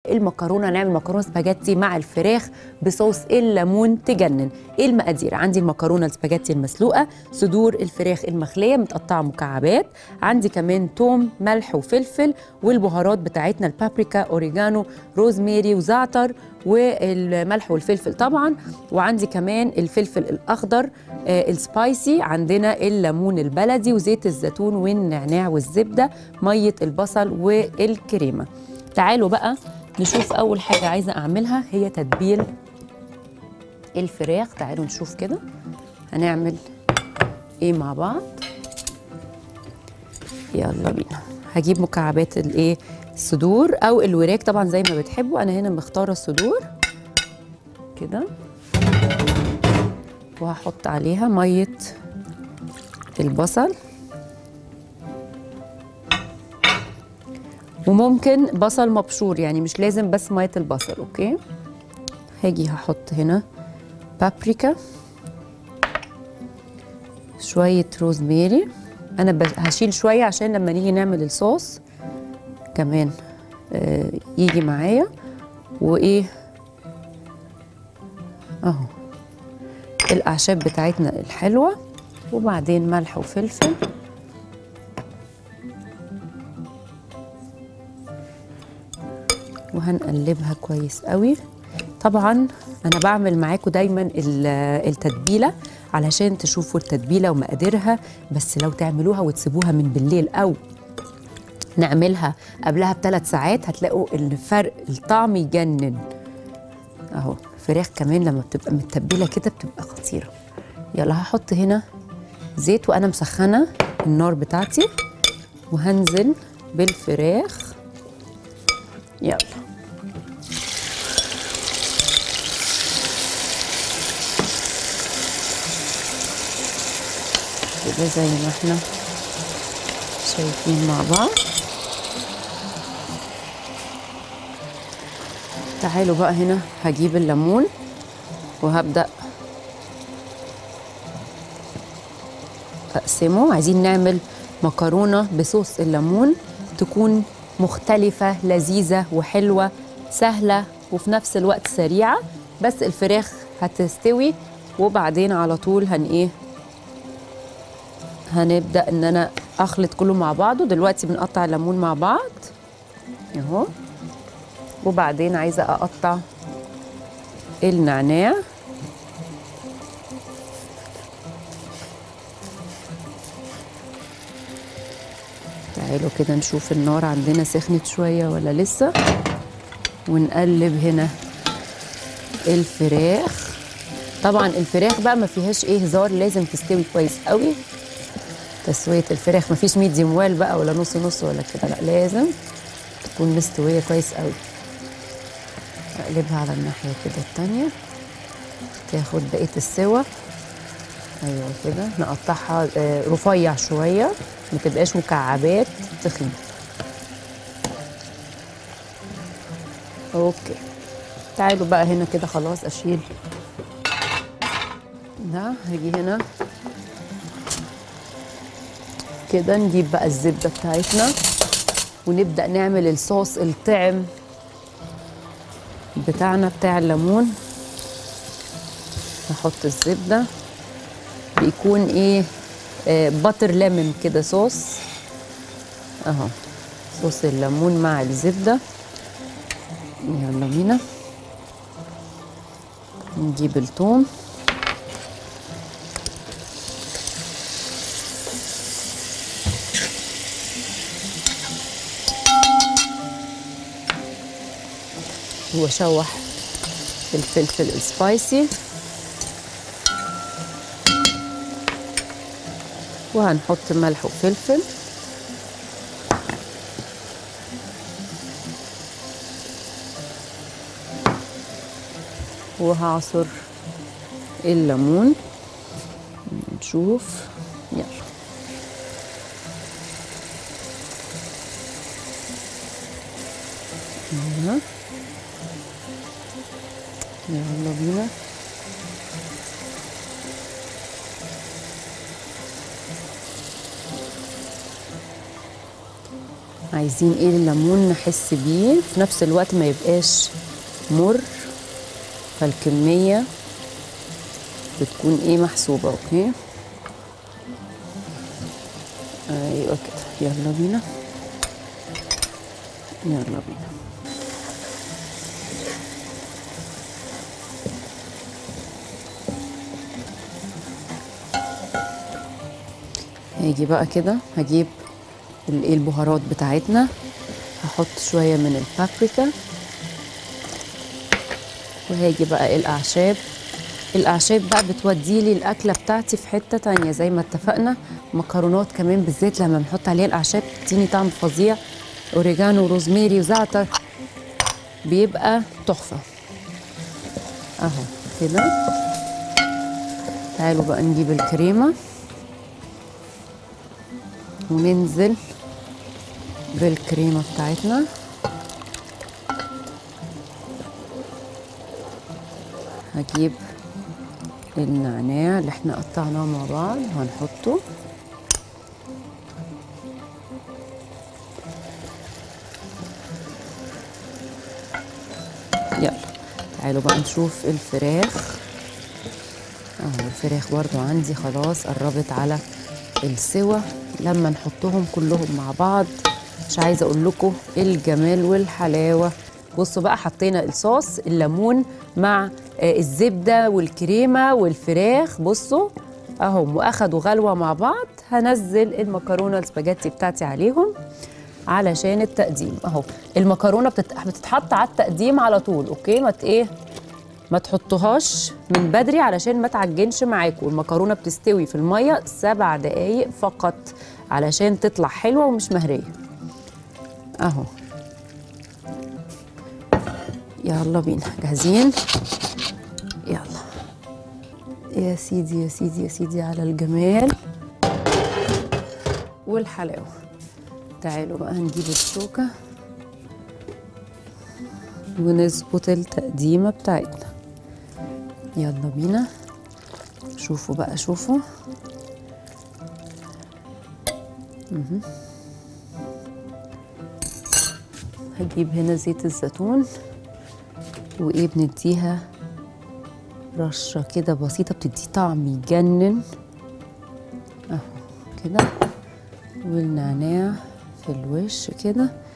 المكرونه نعمل مكرونه سباجيتي مع الفراخ بصوص الليمون تجنن ايه المقادير عندي المكرونه السباجيتي المسلوقه صدور الفراخ المخليه متقطعه مكعبات عندي كمان توم ملح وفلفل والبهارات بتاعتنا البابريكا اوريجانو روزميري وزعتر والملح والفلفل طبعا وعندي كمان الفلفل الاخضر آه السبايسي عندنا الليمون البلدي وزيت الزيتون والنعناع والزبده ميه البصل والكريمه تعالوا بقى نشوف اول حاجه عايزه اعملها هي تتبيل الفراخ تعالوا نشوف كده هنعمل ايه مع بعض يلا بينا هجيب مكعبات الايه الصدور او الوراك طبعا زي ما بتحبوا انا هنا مختاره الصدور كده وهحط عليها ميه البصل وممكن بصل مبشور يعني مش لازم بس ميه البصل اوكي هاجي هحط هنا بابريكا شويه روزميري انا بس- هشيل شويه عشان لما نيجي نعمل الصوص كمان آه، يجي معايا وايه اهو الاعشاب بتاعتنا الحلوه وبعدين ملح وفلفل وهنقلبها كويس قوي طبعا انا بعمل معاكم دايما ال- التتبيله علشان تشوفوا التتبيله ومقاديرها بس لو تعملوها وتسيبوها من بالليل او نعملها قبلها بثلاث ساعات هتلاقوا الفرق الطعم يجنن اهو الفراخ كمان لما بتبقى متبله كده بتبقى خطيره يلا هحط هنا زيت وانا مسخنه النار بتاعتي وهنزل بالفراخ يلا كده زي ما احنا شايفين مع بعض تعالوا بقى هنا هجيب الليمون وهبدأ أقسمه عايزين نعمل مكرونة بصوص الليمون تكون مختلفة لذيذة وحلوة سهلة وفي نفس الوقت سريعة بس الفراخ هتستوي وبعدين على طول هن ايه هنبدأ ان انا اخلط كله مع بعضه دلوقتي بنقطع الليمون مع بعض اهو وبعدين عايزة اقطع النعناع تعالوا كده نشوف النار عندنا سخنت شوية ولا لسه ونقلب هنا الفراخ طبعا الفراخ بقى ما فيهاش ايه هزار لازم تستوي كويس قوي تسوية الفراخ ما فيش ميديوم ويل بقى ولا نص نص ولا كده لا لازم تكون مستوية كويس قوي اقلبها على الناحية كده التانية تاخد بقية السوا ايوه كده نقطعها آه، رفيع شوية ما تبقاش مكعبات تخينة اوكي تعالوا بقى هنا كده خلاص اشيل ده هاجي هنا كده نجيب بقى الزبدة بتاعتنا ونبدأ نعمل الصوص الطعم بتاعنا بتاع الليمون نحط الزبدة بيكون ايه آه باتر ليمون كده صوص اهو صوص الليمون مع الزبدة يلا بينا نجيب الثوم واشوح الفلفل السبايسي وهنحط ملح وفلفل وهعصر الليمون نشوف يلا يلا يلا بينا عايزين ايه الليمون نحس بيه في نفس الوقت ما يبقاش مر فالكمية بتكون ايه محسوبة اوكي ايوه كده يلا بينا يلا بينا هاجي بقى كده هجيب الايه البهارات بتاعتنا هحط شويه من البابريكا وهاجي بقى الاعشاب الاعشاب بقى بتودي لي الاكله بتاعتي في حته تانية زي ما اتفقنا مكرونات كمان بالذات لما بنحط عليها الاعشاب بتديني طعم فظيع اوريجانو وروزميري وزعتر بيبقى تحفه اهو كده تعالوا بقى نجيب الكريمه وننزل بالكريمة بتاعتنا هجيب النعناع اللي احنا قطعناه مع بعض هنحطه يلا تعالوا بقى نشوف الفراخ اهو الفراخ برضو عندي خلاص قربت على السوا لما نحطهم كلهم مع بعض مش عايزه اقول لكم الجمال والحلاوه بصوا بقى حطينا الصوص الليمون مع الزبده والكريمه والفراخ بصوا اهم واخدوا غلوه مع بعض هنزل المكرونه السباجيتي بتاعتي عليهم علشان التقديم اهو المكرونه بتتحط على التقديم على طول اوكي ما ايه ما تحطوهاش من بدري علشان ما تعجنش معاكم المكرونه بتستوي في الميه سبع دقايق فقط علشان تطلع حلوه ومش مهريه اهو يلا بينا جاهزين يلا يا سيدي يا سيدي يا سيدي على الجمال والحلاوه تعالوا بقى نجيب الشوكه ونظبط التقديمه بتاعتنا يلا بينا شوفوا بقى شوفوا مه. هجيب هنا زيت الزيتون وايه بنديها رشه كده بسيطه بتدي طعم يجنن اهو كده والنعناع في الوش كده